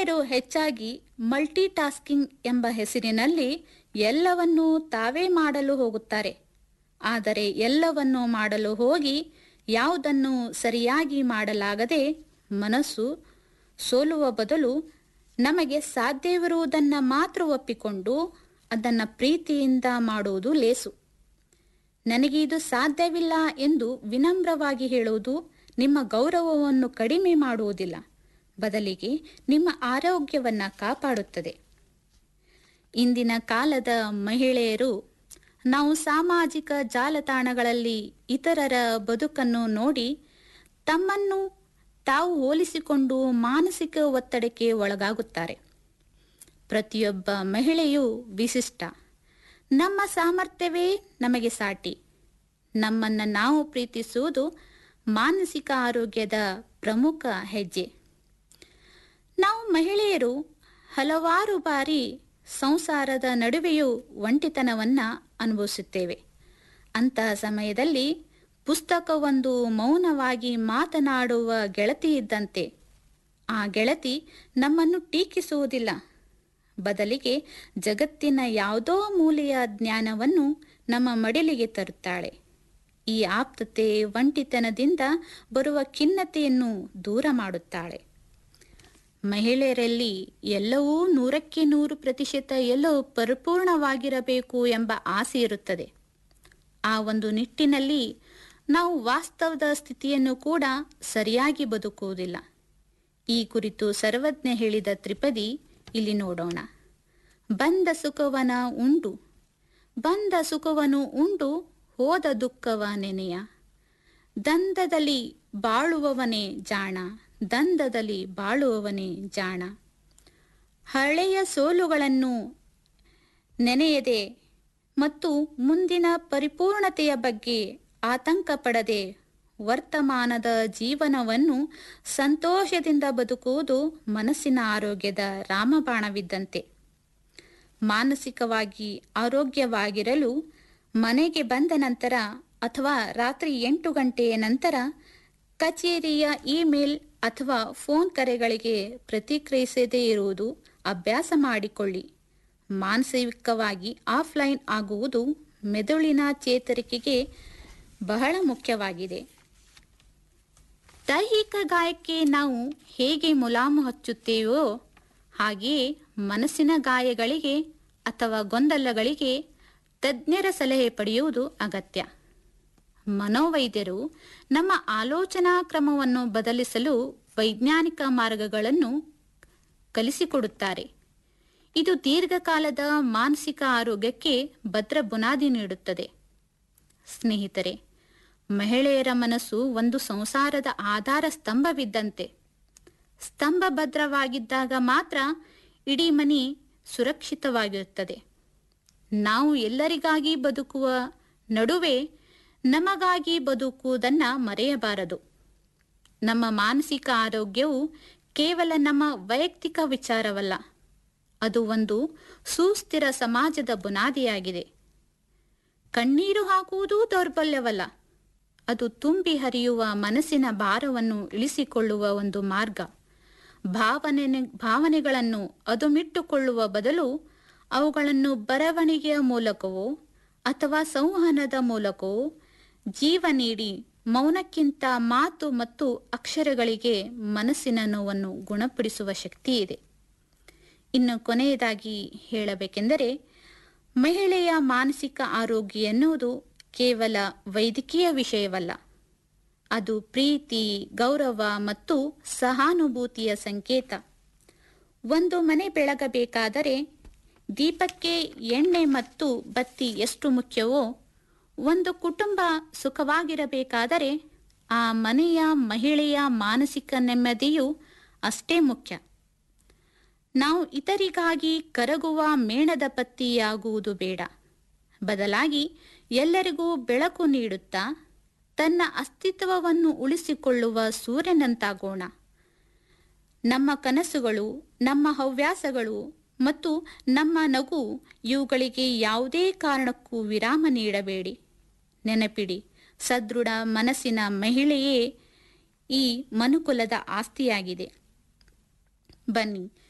ಮಹಿಳೆಯರು ಹೆಚ್ಚಾಗಿ multi tasking ಎಂಬ ಹೆಸರಿನಲ್ಲಿ ಎಲ್ಲವನ್ನೂ ತಾವೇ ಮಾಡಲು ಹೋಗುತ್ತಾರೆ ಆದರೆ ಎಲ್ಲವನ್ನೂ ಮಾಡಲು ಹೋಗಿ ಯಾವುದನ್ನು ಸರಿಯಾಗಿ ಮಾಡಲಾಗದೆ ಮನಸ್ಸು ಸೋಲುವ ಬದಲು ನಮಗೆ ಸಾಧ್ಯವಿರುವುದನ್ನು ಮಾತ್ರ ಒಪ್ಪಿಕೊಂಡು ಅದನ್ನು ಪ್ರೀತಿಯಿಂದ ಮಾಡುವುದು ಲೇಸು ನನಗೆ ಇದು ಸಾಧ್ಯವಿಲ್ಲ ಎಂದು ವಿನಮ್ರವಾಗಿ ಹೇಳುವುದು ನಿಮ್ಮ ಗೌರವವನ್ನು ಕಡಿಮೆ ಮಾಡುವುದಿಲ್ಲ ಬದಲಿಗೆ ನಿಮ್ಮ ಆರೋಗ್ಯವನ್ನು ಕಾಪಾಡುತ್ತದೆ ಇಂದಿನ ಕಾಲದ ಮಹಿಳೆಯರು ನಾವು ಸಾಮಾಜಿಕ ಜಾಲತಾಣಗಳಲ್ಲಿ ಇತರರ ಬದುಕನ್ನು ನೋಡಿ ತಮ್ಮನ್ನು ತಾವು ಹೋಲಿಸಿಕೊಂಡು ಮಾನಸಿಕ ಒತ್ತಡಕ್ಕೆ ಒಳಗಾಗುತ್ತಾರೆ ಪ್ರತಿಯೊಬ್ಬ ಮಹಿಳೆಯೂ ವಿಶಿಷ್ಟ ನಮ್ಮ ಸಾಮರ್ಥ್ಯವೇ ನಮಗೆ ಸಾಟಿ ನಮ್ಮನ್ನು ನಾವು ಪ್ರೀತಿಸುವುದು ಮಾನಸಿಕ ಆರೋಗ್ಯದ ಪ್ರಮುಖ ಹೆಜ್ಜೆ ನಾವು ಮಹಿಳೆಯರು ಹಲವಾರು ಬಾರಿ ಸಂಸಾರದ ನಡುವೆಯೂ ಒಂಟಿತನವನ್ನು ಅನುಭವಿಸುತ್ತೇವೆ ಅಂತಹ ಸಮಯದಲ್ಲಿ ಪುಸ್ತಕವೊಂದು ಮೌನವಾಗಿ ಮಾತನಾಡುವ ಗೆಳತಿ ಇದ್ದಂತೆ ಆ ಗೆಳತಿ ನಮ್ಮನ್ನು ಟೀಕಿಸುವುದಿಲ್ಲ ಬದಲಿಗೆ ಜಗತ್ತಿನ ಯಾವುದೋ ಮೂಲೆಯ ಜ್ಞಾನವನ್ನು ನಮ್ಮ ಮಡಿಲಿಗೆ ತರುತ್ತಾಳೆ ಈ ಆಪ್ತತೆ ಒಂಟಿತನದಿಂದ ಬರುವ ಖಿನ್ನತೆಯನ್ನು ದೂರ ಮಾಡುತ್ತಾಳೆ ಮಹಿಳೆಯರಲ್ಲಿ ಎಲ್ಲವೂ ನೂರಕ್ಕೆ ನೂರು ಪ್ರತಿಶತ ಎಲ್ಲವೂ ಪರಿಪೂರ್ಣವಾಗಿರಬೇಕು ಎಂಬ ಆಸೆ ಇರುತ್ತದೆ ಆ ಒಂದು ನಿಟ್ಟಿನಲ್ಲಿ ನಾವು ವಾಸ್ತವದ ಸ್ಥಿತಿಯನ್ನು ಕೂಡ ಸರಿಯಾಗಿ ಬದುಕುವುದಿಲ್ಲ ಈ ಕುರಿತು ಸರ್ವಜ್ಞ ಹೇಳಿದ ತ್ರಿಪದಿ ಇಲ್ಲಿ ನೋಡೋಣ ಬಂದ ಸುಖವನ ಉಂಡು ಬಂದ ಸುಖವನು ಉಂಡು ಹೋದ ದುಃಖವ ನೆನೆಯ ದಂದದಲ್ಲಿ ಬಾಳುವವನೇ ಜಾಣ ದಂದದಲ್ಲಿ ಬಾಳುವವನೇ ಜಾಣ ಹಳೆಯ ಸೋಲುಗಳನ್ನು ನೆನೆಯದೆ ಮತ್ತು ಮುಂದಿನ ಪರಿಪೂರ್ಣತೆಯ ಬಗ್ಗೆ ಆತಂಕ ಪಡದೆ ವರ್ತಮಾನದ ಜೀವನವನ್ನು ಸಂತೋಷದಿಂದ ಬದುಕುವುದು ಮನಸ್ಸಿನ ಆರೋಗ್ಯದ ರಾಮಬಾಣವಿದ್ದಂತೆ ಮಾನಸಿಕವಾಗಿ ಆರೋಗ್ಯವಾಗಿರಲು ಮನೆಗೆ ಬಂದ ನಂತರ ಅಥವಾ ರಾತ್ರಿ ಎಂಟು ಗಂಟೆಯ ನಂತರ ಕಚೇರಿಯ ಇಮೇಲ್ ಅಥವಾ ಫೋನ್ ಕರೆಗಳಿಗೆ ಪ್ರತಿಕ್ರಿಯಿಸದೇ ಇರುವುದು ಅಭ್ಯಾಸ ಮಾಡಿಕೊಳ್ಳಿ ಮಾನಸಿಕವಾಗಿ ಆಫ್ಲೈನ್ ಆಗುವುದು ಮೆದುಳಿನ ಚೇತರಿಕೆಗೆ ಬಹಳ ಮುಖ್ಯವಾಗಿದೆ ದೈಹಿಕ ಗಾಯಕ್ಕೆ ನಾವು ಹೇಗೆ ಮುಲಾಮು ಹಚ್ಚುತ್ತೇವೋ ಹಾಗೆಯೇ ಮನಸ್ಸಿನ ಗಾಯಗಳಿಗೆ ಅಥವಾ ಗೊಂದಲಗಳಿಗೆ ತಜ್ಞರ ಸಲಹೆ ಪಡೆಯುವುದು ಅಗತ್ಯ ಮನೋವೈದ್ಯರು ನಮ್ಮ ಆಲೋಚನಾ ಕ್ರಮವನ್ನು ಬದಲಿಸಲು ವೈಜ್ಞಾನಿಕ ಮಾರ್ಗಗಳನ್ನು ಕಲಿಸಿಕೊಡುತ್ತಾರೆ ಇದು ದೀರ್ಘಕಾಲದ ಮಾನಸಿಕ ಆರೋಗ್ಯಕ್ಕೆ ಭದ್ರ ಬುನಾದಿ ನೀಡುತ್ತದೆ ಸ್ನೇಹಿತರೆ ಮಹಿಳೆಯರ ಮನಸ್ಸು ಒಂದು ಸಂಸಾರದ ಆಧಾರ ಸ್ತಂಭವಿದ್ದಂತೆ ಸ್ತಂಭ ಭದ್ರವಾಗಿದ್ದಾಗ ಮಾತ್ರ ಇಡೀ ಮನೆ ಸುರಕ್ಷಿತವಾಗಿರುತ್ತದೆ ನಾವು ಎಲ್ಲರಿಗಾಗಿ ಬದುಕುವ ನಡುವೆ ನಮಗಾಗಿ ಬದುಕುವುದನ್ನು ಮರೆಯಬಾರದು ನಮ್ಮ ಮಾನಸಿಕ ಆರೋಗ್ಯವು ಕೇವಲ ನಮ್ಮ ವೈಯಕ್ತಿಕ ವಿಚಾರವಲ್ಲ ಅದು ಒಂದು ಸುಸ್ಥಿರ ಸಮಾಜದ ಬುನಾದಿಯಾಗಿದೆ ಕಣ್ಣೀರು ಹಾಕುವುದೂ ದೌರ್ಬಲ್ಯವಲ್ಲ ಅದು ತುಂಬಿ ಹರಿಯುವ ಮನಸ್ಸಿನ ಭಾರವನ್ನು ಇಳಿಸಿಕೊಳ್ಳುವ ಒಂದು ಮಾರ್ಗ ಭಾವನೆ ಭಾವನೆಗಳನ್ನು ಅದುಮಿಟ್ಟುಕೊಳ್ಳುವ ಬದಲು ಅವುಗಳನ್ನು ಬರವಣಿಗೆಯ ಮೂಲಕವೋ ಅಥವಾ ಸಂವಹನದ ಮೂಲಕವೋ ಜೀವ ನೀಡಿ ಮೌನಕ್ಕಿಂತ ಮಾತು ಮತ್ತು ಅಕ್ಷರಗಳಿಗೆ ಮನಸ್ಸಿನ ನೋವನ್ನು ಗುಣಪಡಿಸುವ ಶಕ್ತಿ ಇದೆ ಇನ್ನು ಕೊನೆಯದಾಗಿ ಹೇಳಬೇಕೆಂದರೆ ಮಹಿಳೆಯ ಮಾನಸಿಕ ಆರೋಗ್ಯ ಎನ್ನುವುದು ಕೇವಲ ವೈದ್ಯಕೀಯ ವಿಷಯವಲ್ಲ ಅದು ಪ್ರೀತಿ ಗೌರವ ಮತ್ತು ಸಹಾನುಭೂತಿಯ ಸಂಕೇತ ಒಂದು ಮನೆ ಬೆಳಗಬೇಕಾದರೆ ದೀಪಕ್ಕೆ ಎಣ್ಣೆ ಮತ್ತು ಬತ್ತಿ ಎಷ್ಟು ಮುಖ್ಯವೋ ಒಂದು ಕುಟುಂಬ ಸುಖವಾಗಿರಬೇಕಾದರೆ ಆ ಮನೆಯ ಮಹಿಳೆಯ ಮಾನಸಿಕ ನೆಮ್ಮದಿಯು ಅಷ್ಟೇ ಮುಖ್ಯ ನಾವು ಇತರಿಗಾಗಿ ಕರಗುವ ಮೇಣದ ಪತ್ತಿಯಾಗುವುದು ಬೇಡ ಬದಲಾಗಿ ಎಲ್ಲರಿಗೂ ಬೆಳಕು ನೀಡುತ್ತಾ ತನ್ನ ಅಸ್ತಿತ್ವವನ್ನು ಉಳಿಸಿಕೊಳ್ಳುವ ಸೂರ್ಯನಂತಾಗೋಣ ನಮ್ಮ ಕನಸುಗಳು ನಮ್ಮ ಹವ್ಯಾಸಗಳು ಮತ್ತು ನಮ್ಮ ನಗು ಇವುಗಳಿಗೆ ಯಾವುದೇ ಕಾರಣಕ್ಕೂ ವಿರಾಮ ನೀಡಬೇಡಿ ನೆನಪಿಡಿ ಸದೃಢ ಮನಸ್ಸಿನ ಮಹಿಳೆಯೇ ಈ ಮನುಕುಲದ ಆಸ್ತಿಯಾಗಿದೆ ಬನ್ನಿ